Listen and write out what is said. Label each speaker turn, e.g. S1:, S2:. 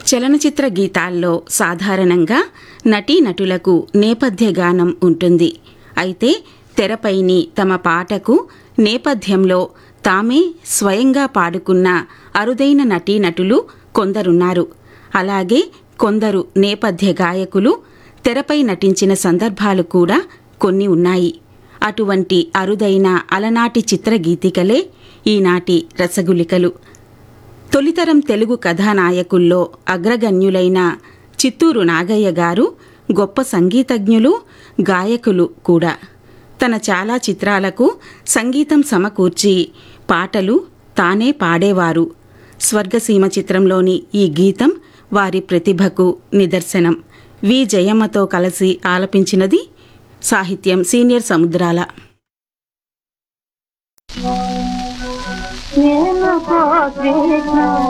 S1: చలనచిత్ర గీతాల్లో సాధారణంగా నటీనటులకు నేపథ్య గానం ఉంటుంది అయితే తెరపైని తమ పాటకు నేపథ్యంలో తామే స్వయంగా పాడుకున్న అరుదైన నటీనటులు కొందరున్నారు అలాగే కొందరు నేపథ్య గాయకులు తెరపై నటించిన సందర్భాలు కూడా కొన్ని ఉన్నాయి అటువంటి అరుదైన అలనాటి చిత్రగీతికలే ఈనాటి రసగులికలు తొలితరం తెలుగు కథానాయకుల్లో అగ్రగణ్యులైన చిత్తూరు నాగయ్య గారు గొప్ప సంగీతజ్ఞులు గాయకులు కూడా తన చాలా చిత్రాలకు సంగీతం సమకూర్చి పాటలు తానే పాడేవారు స్వర్గసీమ చిత్రంలోని ఈ గీతం వారి ప్రతిభకు నిదర్శనం వి జయమ్మతో కలిసి ఆలపించినది సాహిత్యం సీనియర్ సముద్రాల
S2: నేను కృష్ణ